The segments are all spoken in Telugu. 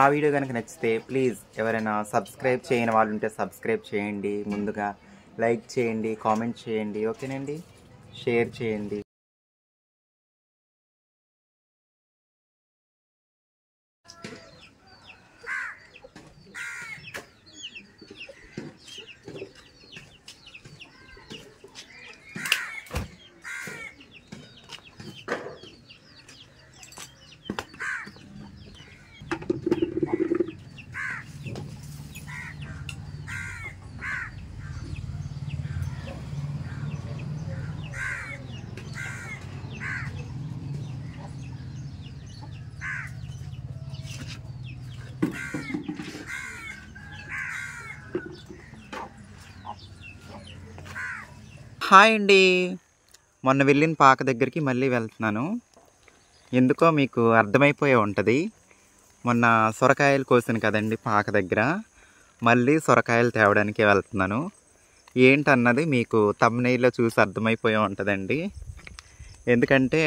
వీడియో కనుక నచ్చితే ప్లీజ్ ఎవరైనా సబ్స్క్రైబ్ చేయని వాళ్ళు ఉంటే సబ్స్క్రైబ్ చేయండి ముందుగా లైక్ చేయండి కామెంట్ చేయండి ఓకేనండి షేర్ చేయండి హాయ్ అండి మొన్న వెళ్ళిన పాక దగ్గరికి మళ్ళీ వెళ్తున్నాను ఎందుకో మీకు అర్థమైపోయే ఉంటుంది మొన్న సొరకాయలు కోసాను కదండి పాక దగ్గర మళ్ళీ సొరకాయలు తేవడానికి వెళ్తున్నాను ఏంటన్నది మీకు తమ్నైల్లో చూసి అర్థమైపోయే ఉంటుందండి ఎందుకంటే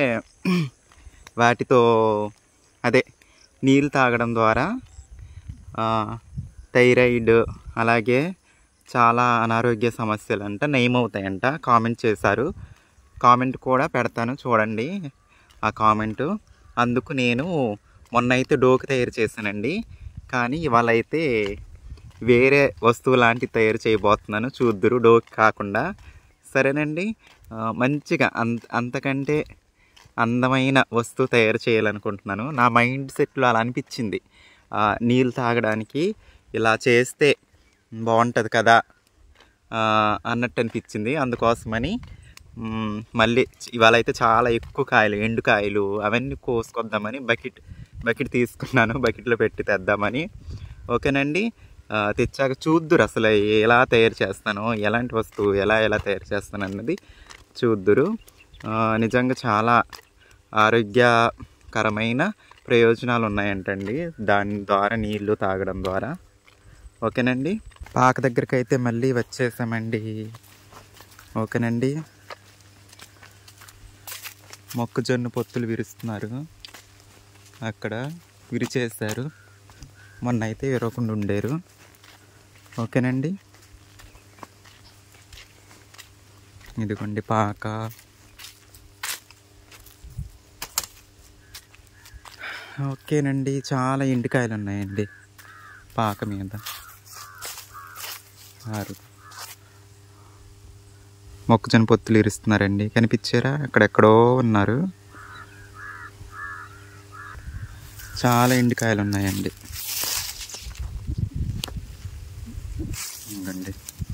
వాటితో అదే నీళ్ళు తాగడం ద్వారా ఆ, థైరాయిడ్ అలాగే చాలా అనారోగ్య సమస్యలు అంట నయమవుతాయంట కామెంట్ చేశారు కామెంట్ కూడా పెడతాను చూడండి ఆ కామెంట్ అందుకు నేను మొన్న అయితే డోకు తయారు చేశానండి కానీ ఇవాళ అయితే వేరే వస్తువు లాంటి తయారు చేయబోతున్నాను చూద్దురు డోక్ కాకుండా సరేనండి ఆ, మంచిగా అంత అంతకంటే అందమైన వస్తువు తయారు చేయాలనుకుంటున్నాను నా మైండ్ సెట్లో అలా అనిపించింది ఆ, నీళ్ళు తాగడానికి ఇలా చేస్తే బాగుంటుంది కదా ఆ, అన్నట్టు అనిపించింది అందుకోసమని మ్, మళ్ళీ ఇవాళ అయితే చాలా ఎక్కువ కాయలు ఎండు కాయలు అవన్నీ కోసుకొద్దామని బకెట్ బకెట్ తీసుకున్నాను బకెట్లో పెట్టి తెద్దామని ఓకేనండి ఆ, తెచ్చాక చూద్దురు అసలు ఎలా తయారు చేస్తాను ఎలాంటి వస్తువు ఎలా ఎలా తయారు చేస్తాను అన్నది చూద్దురు ఆ, నిజంగా చాలా ఆరోగ్యకరమైన ప్రయోజనాలు ఉన్నాయంటండి దాని ద్వారా నీళ్లు తాగడం ద్వారా ఓకేనండి పాక దగ్గరికి అయితే మళ్ళీ వచ్చేసామండి ఓకేనండి మొక్కజొన్న పొత్తులు విరుస్తున్నారు అక్కడ విరిచేశారు మొన్న అయితే విరవకుండా ఉండేరు ఓకేనండి ఇదిగోండి పాక ఓకేనండి చాలా ఎండుకాయలు ఉన్నాయండి పాక మీద ఆరు మొక్కజొన్న పొత్తులు ఇరుస్తున్నారండి కనిపించారా అక్కడెక్కడో ఉన్నారు చాలా ఎండుకాయలు ఉన్నాయండి ఇదిగోండి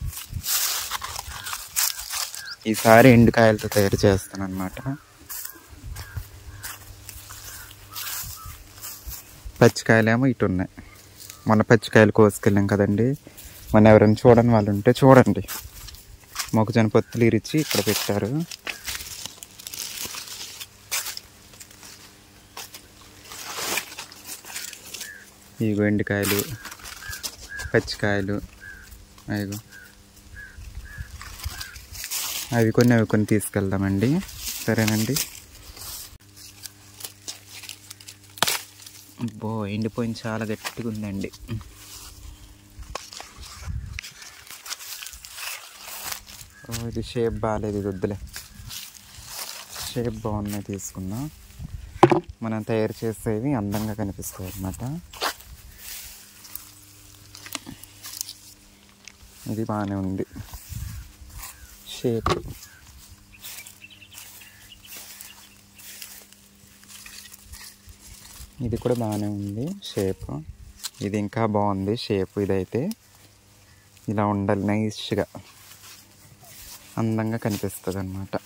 ఈసారి ఎండుకాయలతో తయారు చేస్తాను అనమాట పచ్చికాయలేమో ఇటు ఉన్నాయి మొన్న పచ్చికాయలు కోసుకెళ్ళాం కదండి మొన్న ఎవరైనా చూడని వాళ్ళు ఉంటే చూడండి మొక్కజొన్న పొత్తులు ఇరిచి ఇక్కడ పెట్టారు ఇగో ఎండుకాయలు పచ్చికాయలు అయ్యో అవి కొన్ని అవి కొన్ని తీసుకెళ్దామండి సరేనండి అబ్బో ఎండిపోయింది చాలా గట్టిగా ఉందండి ఓ ఇది షేప్ బాగాలేదు ఇది వద్దులే షేప్ బాగున్నాయి తీసుకున్నా మనం తయారు చేసేవి అందంగా కనిపిస్తాయి అన్నమాట ఇది బాగానే ఉంది షేప్ ఇది కూడా బాగానే ఉంది షేప్ ఇది ఇంకా బాగుంది షేప్ ఇదైతే ఇలా ఉండాలి నైస్గా అందంగా కనిపిస్తుంది అనమాట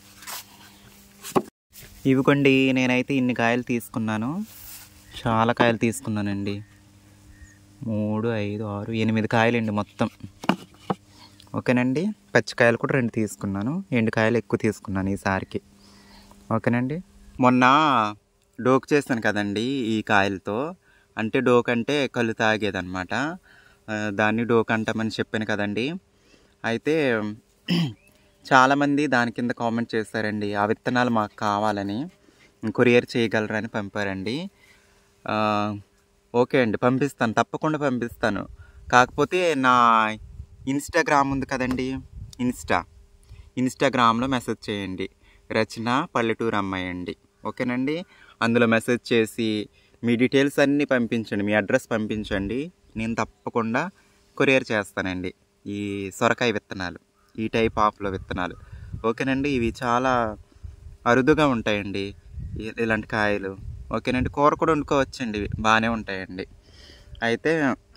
ఇవిగోండి నేనైతే ఇన్ని కాయలు తీసుకున్నాను చాలా కాయలు తీసుకున్నానండి మూడు ఐదు ఆరు ఎనిమిది కాయలండి మొత్తం ఓకేనండి పచ్చికాయలు కూడా రెండు తీసుకున్నాను ఎండుకాయలు ఎక్కువ తీసుకున్నాను ఈసారికి ఓకేనండి మొన్న డోక్ చేశాను కదండి ఈ కాయలతో అంటే డోక్ అంటే కళ్ళు తాగేదన్నమాట ఆ, దాన్ని డోక్ అంటామని చెప్పాను కదండి అయితే చాలామంది దాని కింద కామెంట్ చేశారండి ఆ విత్తనాలు మాకు కావాలని కొరియర్ చేయగలరని పంపారండి ఆ, ఓకే అండి పంపిస్తాను తప్పకుండా పంపిస్తాను కాకపోతే నా ఇన్స్టాగ్రామ్ ఉంది కదండి ఇన్స్టా ఇన్స్టాగ్రామ్లో మెసేజ్ చేయండి రచన పల్లెటూరు అమ్మాయి అండి ఓకేనండి అందులో మెసేజ్ చేసి మీ డీటెయిల్స్ అన్నీ పంపించండి మీ అడ్రస్ పంపించండి నేను తప్పకుండా కొరియర్ చేస్తానండి ఈ సొరకాయ విత్తనాలు ఈ టైప్ ఆఫ్లో విత్తనాలు ఓకేనండి ఇవి చాలా అరుదుగా ఉంటాయండి ఇ- ఇలాంటి కాయలు ఓకేనండి కూర కూడా వండుకోవచ్చండి ఇవి బాగానే ఉంటాయండి అయితే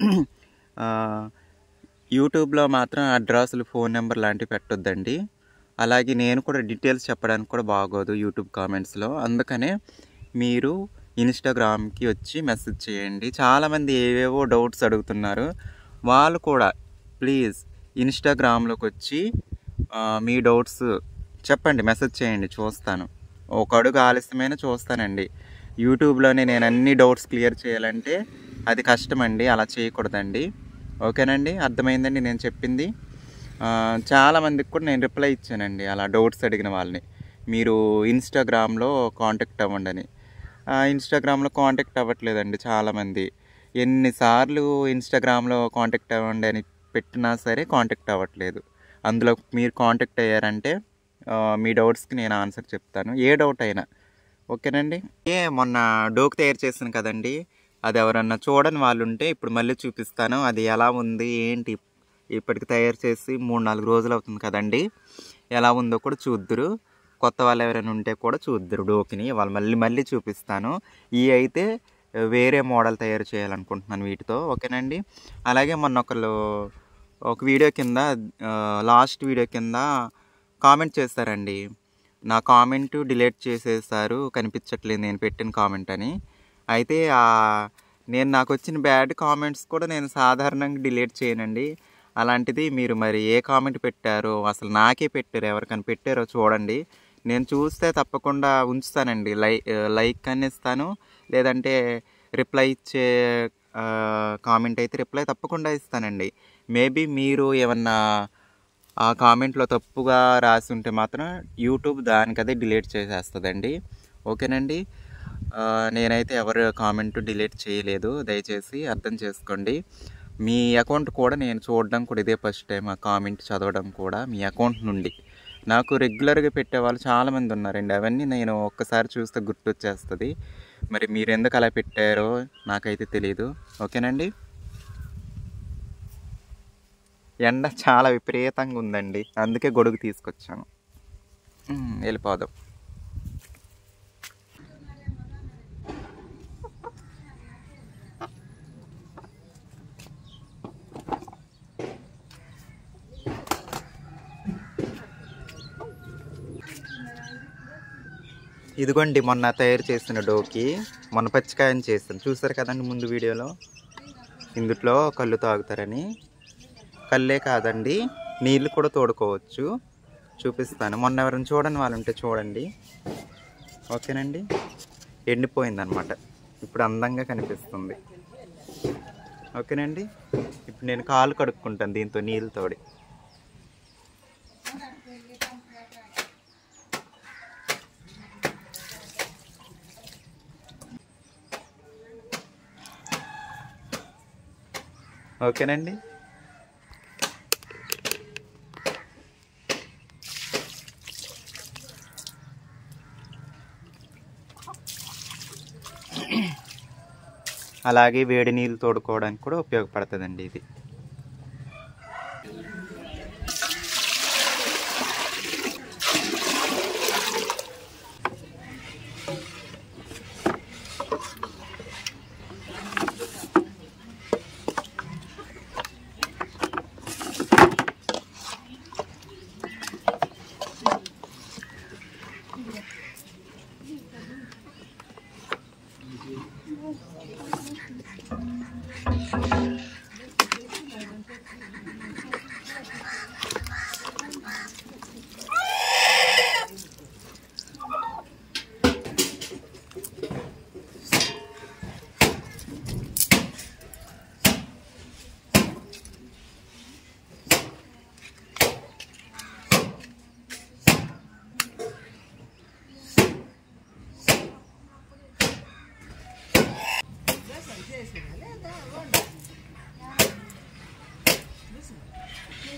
ఆ, యూట్యూబ్లో మాత్రం అడ్రస్లు ఫోన్ నెంబర్ లాంటివి పెట్టొద్దండి అలాగే నేను కూడా డీటెయిల్స్ చెప్పడానికి కూడా బాగోదు యూట్యూబ్ కామెంట్స్లో అందుకనే మీరు ఇన్స్టాగ్రామ్కి వచ్చి మెసేజ్ చేయండి చాలామంది ఏవేవో డౌట్స్ అడుగుతున్నారు వాళ్ళు కూడా ప్లీజ్ ఇన్స్టాగ్రామ్లోకి వచ్చి ఆ, మీ డౌట్స్ చెప్పండి మెసేజ్ చేయండి చూస్తాను ఒక అడుగు ఆలస్యమైన చూస్తానండి యూట్యూబ్లోనే నేను అన్ని డౌట్స్ క్లియర్ చేయాలంటే అది కష్టమండి అలా చేయకూడదండి ఓకేనండి అర్థమైందండి నేను చెప్పింది ఆ, చాలా మందికి కూడా నేను రిప్లై ఇచ్చానండి అలా డౌట్స్ అడిగిన వాళ్ళని మీరు ఇన్స్టాగ్రామ్లో కాంటాక్ట్ అవ్వండి అని ఆ, ఇన్స్టాగ్రామ్లో కాంటాక్ట్ అవ్వట్లేదండి చాలామంది ఎన్నిసార్లు ఇన్స్టాగ్రామ్లో కాంటాక్ట్ అవ్వండి అని పెట్టినా సరే కాంటాక్ట్ అవ్వట్లేదు అందులో మీరు కాంటాక్ట్ అయ్యారంటే ఆ, మీ డౌట్స్కి నేను ఆన్సర్ చెప్తాను ఏ డౌట్ అయినా ఓకేనండి ఏ మొన్న డోక్ తయారు చేసాను కదండి అది ఎవరన్నా చూడని వాళ్ళు ఉంటే ఇప్పుడు మళ్ళీ చూపిస్తాను అది ఎలా ఉంది ఏంటి ఇప్పటికి తయారు చేసి మూడు నాలుగు రోజులు అవుతుంది కదండి ఎలా ఉందో కూడా చూద్దురు కొత్త వాళ్ళు ఎవరైనా ఉంటే కూడా చూద్దురు డోకిని వాళ్ళు మళ్ళీ మళ్ళీ చూపిస్తాను ఈ అయితే వేరే మోడల్ తయారు చేయాలనుకుంటున్నాను వీటితో ఓకేనండి అలాగే మొన్న ఒకళ్ళు ఒక వీడియో కింద లాస్ట్ వీడియో కింద కామెంట్ చేస్తారండి నా కామెంట్ డిలీట్ చేసేసారు కనిపించట్లేదు నేను పెట్టిన కామెంట్ అని అయితే ఆ నేను నాకు వచ్చిన బ్యాడ్ కామెంట్స్ కూడా నేను సాధారణంగా డిలీట్ చేయనండి అలాంటిది మీరు మరి ఏ కామెంట్ పెట్టారో అసలు నాకే పెట్టారు ఎవరికైనా పెట్టారో చూడండి నేను చూస్తే తప్పకుండా ఉంచుతానండి లై లైక్ అని ఇస్తాను లేదంటే రిప్లై ఇచ్చే కామెంట్ అయితే రిప్లై తప్పకుండా ఇస్తానండి మేబీ మీరు ఏమన్నా ఆ కామెంట్లో తప్పుగా రాసి ఉంటే మాత్రం యూట్యూబ్ దానికదే డిలీట్ చేసేస్తుందండి ఓకేనండి ఆ, నేనైతే ఎవరు కామెంట్ డిలీట్ చేయలేదు దయచేసి అర్థం చేసుకోండి మీ అకౌంట్ కూడా నేను చూడడం కూడా ఇదే ఫస్ట్ టైం ఆ కామెంట్ చదవడం కూడా మీ అకౌంట్ నుండి నాకు రెగ్యులర్గా పెట్టే వాళ్ళు చాలామంది ఉన్నారండి అవన్నీ నేను ఒక్కసారి చూస్తే గుర్తొచ్చేస్తుంది మరి మీరు ఎందుకు అలా పెట్టారో నాకైతే తెలియదు ఓకేనండి ఎండ చాలా విపరీతంగా ఉందండి అందుకే గొడుగు తీసుకొచ్చాను ఉమ్, వెళ్ళిపోదాం ఇదిగోండి మొన్న తయారు చేసిన డోకి మొన్న పచ్చికాయని చేస్తాను చూసారు కదండి ముందు వీడియోలో ఇందుట్లో కళ్ళు తాగుతారని కళ్ళే కాదండి నీళ్ళు కూడా తోడుకోవచ్చు చూపిస్తాను మొన్న ఎవరైనా చూడని వాళ్ళు ఉంటే చూడండి ఓకేనండి ఎండిపోయిందనమాట ఇప్పుడు అందంగా కనిపిస్తుంది ఓకేనండి ఇప్పుడు నేను కాలు కడుక్కుంటాను దీంతో నీళ్ళతోడి ఓకేనండి అలాగే వేడి నీళ్ళు తోడుకోవడానికి కూడా ఉపయోగపడుతుందండి ఇది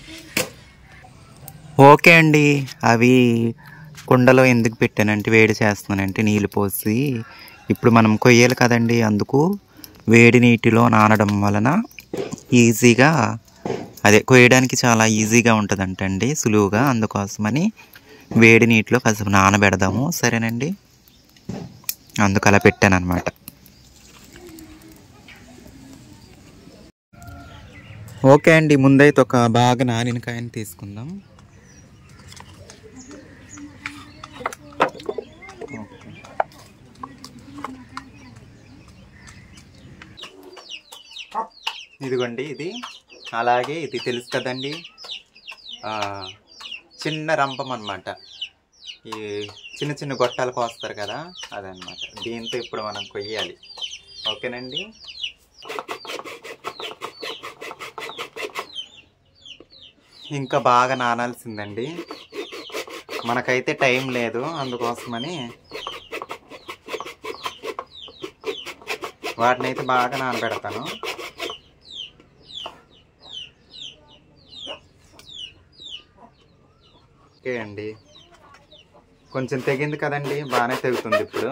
ఓకే అండి అవి కుండలో ఎందుకు పెట్టానంటే వేడి చేస్తున్నానంటే నీళ్ళు పోసి ఇప్పుడు మనం కొయ్యాలి కదండి అందుకు వేడి నీటిలో నానడం వలన ఈజీగా అదే కొయ్యడానికి చాలా ఈజీగా ఉంటుందంటండి సులువుగా అందుకోసమని వేడి నీటిలో కాసేపు నానబెడదాము సరేనండి అందుకు అలా పెట్టాను అనమాట ఓకే అండి ముందైతే ఒక బాగా నానిన కాయని తీసుకుందాం ఇదిగోండి ఇది అలాగే ఇది తెలుసు కదండి ఆ, చిన్న రంపం అన్నమాట ఈ చిన్న చిన్న గొట్టాలు కోస్తారు కదా అదనమాట దీంతో ఇప్పుడు మనం కొయ్యాలి ఓకేనండి ఇంకా బాగా నానాల్సిందండి మనకైతే టైం లేదు అందుకోసమని వాటిని అయితే బాగా నానబెడతాను ఓకే అండి కొంచెం తెగింది కదండి బాగానే తెగుతుంది ఇప్పుడు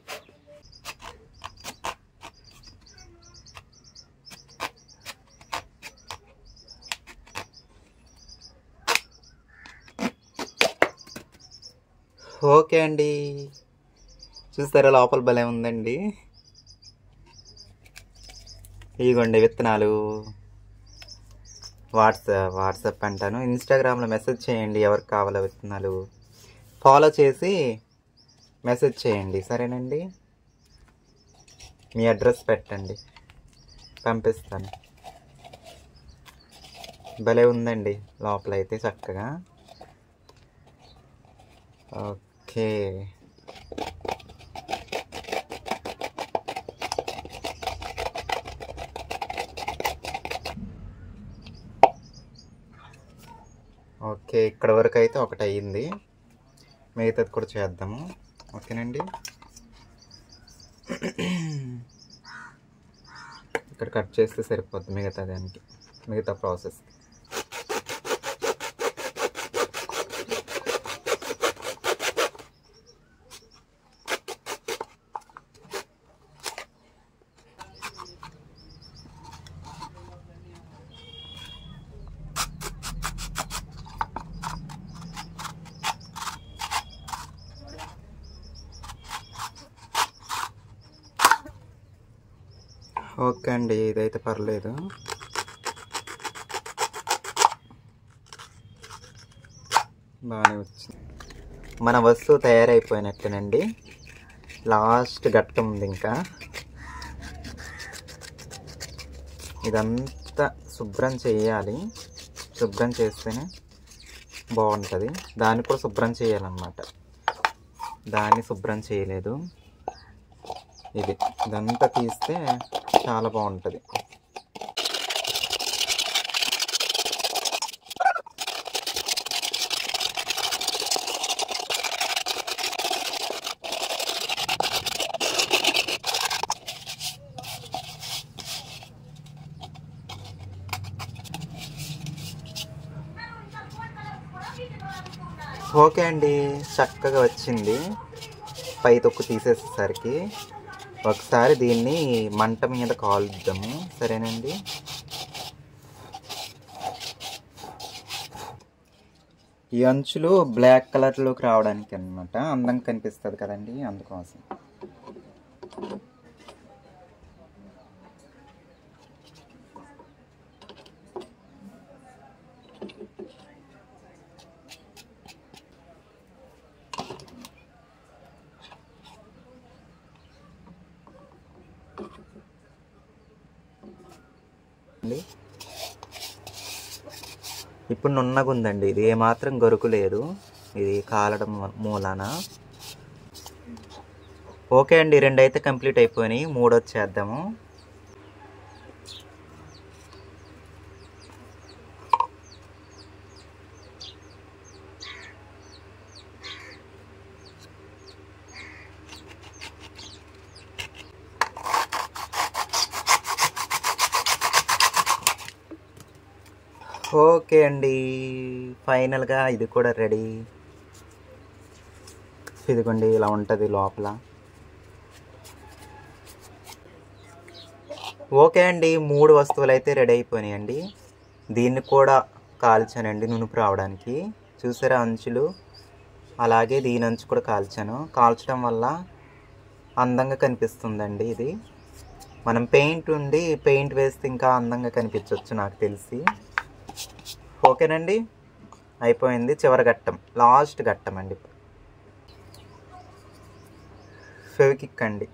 ఓకే అండి చూస్తారా లోపల భలే ఉందండి ఇదిగోండి విత్తనాలు వాట్సాప్ వాట్సాప్ అంటాను ఇన్స్టాగ్రామ్లో మెసేజ్ చేయండి ఎవరికి కావాలో విత్తనాలు ఫాలో చేసి మెసేజ్ చేయండి సరేనండి మీ అడ్రస్ పెట్టండి పంపిస్తాను భలే ఉందండి లోపలైతే చక్కగా ఓకే ఓకే ఇక్కడ వరకు అయితే ఒకటి అయ్యింది మిగతాది కూడా చేద్దాము ఓకేనండి ఇక్కడ కట్ చేస్తే సరిపోద్ది మిగతా దానికి మిగతా ప్రాసెస్ ఓకే అండి ఇదైతే పర్లేదు బాగానే వచ్చింది మన వస్తువు తయారైపోయినట్టేనండి లాస్ట్ ఘట్టం ఉంది ఇంకా ఇదంతా శుభ్రం చేయాలి శుభ్రం చేస్తేనే బాగుంటుంది దాన్ని కూడా శుభ్రం చేయాలన్నమాట దాన్ని శుభ్రం చేయలేదు ఇది ఇదంతా తీస్తే చాలా బాగుంటుంది ఓకే అండి చక్కగా వచ్చింది పై తొక్కు తీసేసేసరికి ఒకసారి దీన్ని మంట మీద కాలుద్దాము సరేనండి ఈ అంచులు బ్లాక్ కలర్లోకి రావడానికి అన్నమాట అందంగా కనిపిస్తుంది కదండి అందుకోసం అండి ఇప్పుడు నున్నగా ఉందండి ఇది ఏమాత్రం గరుకు లేదు ఇది కాలడం మూలాన ఓకే అండి రెండు అయితే కంప్లీట్ అయిపోయినాయి మూడోది చేద్దాము ఓకే అండి ఫైనల్గా ఇది కూడా రెడీ ఇదిగోండి ఇలా ఉంటుంది లోపల ఓకే అండి మూడు వస్తువులు అయితే రెడీ అయిపోయినాయండి దీన్ని కూడా కాల్చానండి నునుపు రావడానికి చూసారా అంచులు అలాగే దీని అంచు కూడా కాల్చాను కాల్చడం వల్ల అందంగా కనిపిస్తుందండి ఇది మనం పెయింట్ ఉండి పెయింట్ వేస్తే ఇంకా అందంగా కనిపించవచ్చు నాకు తెలిసి ఓకేనండి అయిపోయింది చివరి ఘట్టం లాస్ట్ ఘట్టం అండి ఫెవికిక్ అండి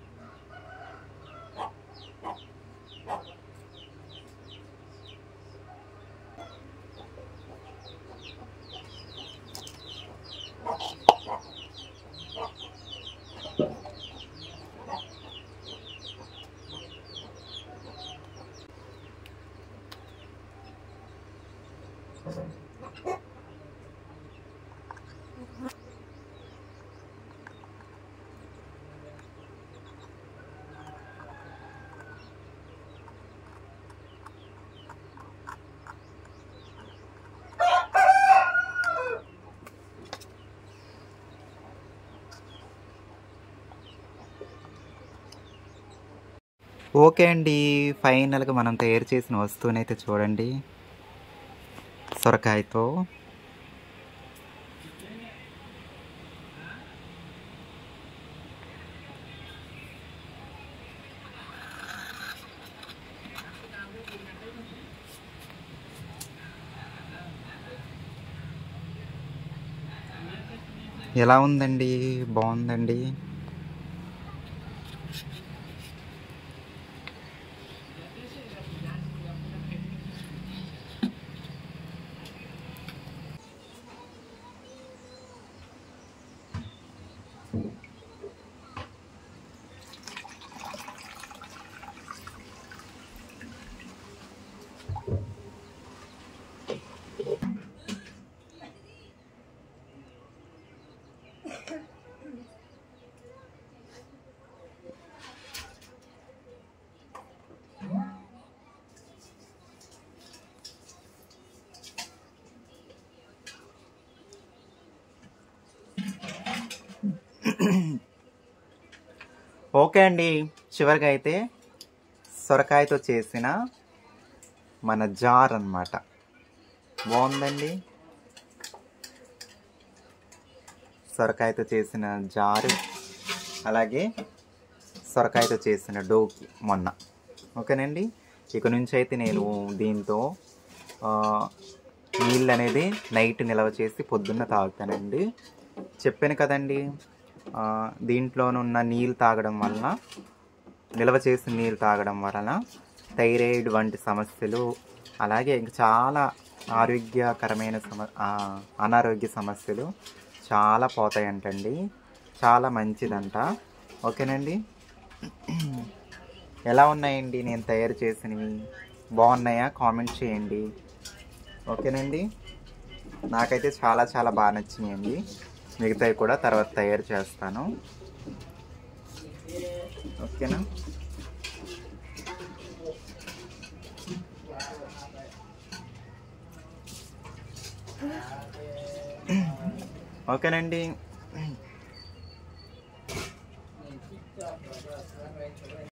ఓకే అండి ఫైనల్గా మనం తయారు చేసిన వస్తువునైతే చూడండి సొరకాయతో ఎలా ఉందండి బాగుందండి ఓకే అండి చివరిగా అయితే సొరకాయతో చేసిన మన జార్ అన్నమాట బాగుందండి సొరకాయతో చేసిన జారు అలాగే సొరకాయతో చేసిన డోకి మొన్న ఓకేనండి ఇక నుంచి అయితే నేను దీంతో ఆ, నీళ్ళు అనేది నైట్ నిల్వ చేసి పొద్దున్న తాగుతానండి చెప్పాను కదండి ఆ, దీంట్లోనున్న నీళ్ళు తాగడం వలన నిల్వ చేసిన నీళ్ళు తాగడం వలన థైరాయిడ్ వంటి సమస్యలు అలాగే ఇంకా చాలా ఆరోగ్యకరమైన సమ ఆ, అనారోగ్య సమస్యలు చాలా పోతాయంటండి చాలా మంచిదంట ఓకేనండి ఎలా ఉన్నాయండి నేను తయారు చేసినవి బాగున్నాయా కామెంట్ చేయండి ఓకేనండి నాకైతే చాలా చాలా బాగా నచ్చినాయండి మిగతావి కూడా తర్వాత తయారు చేస్తాను ఓకేనా ఓకేనండి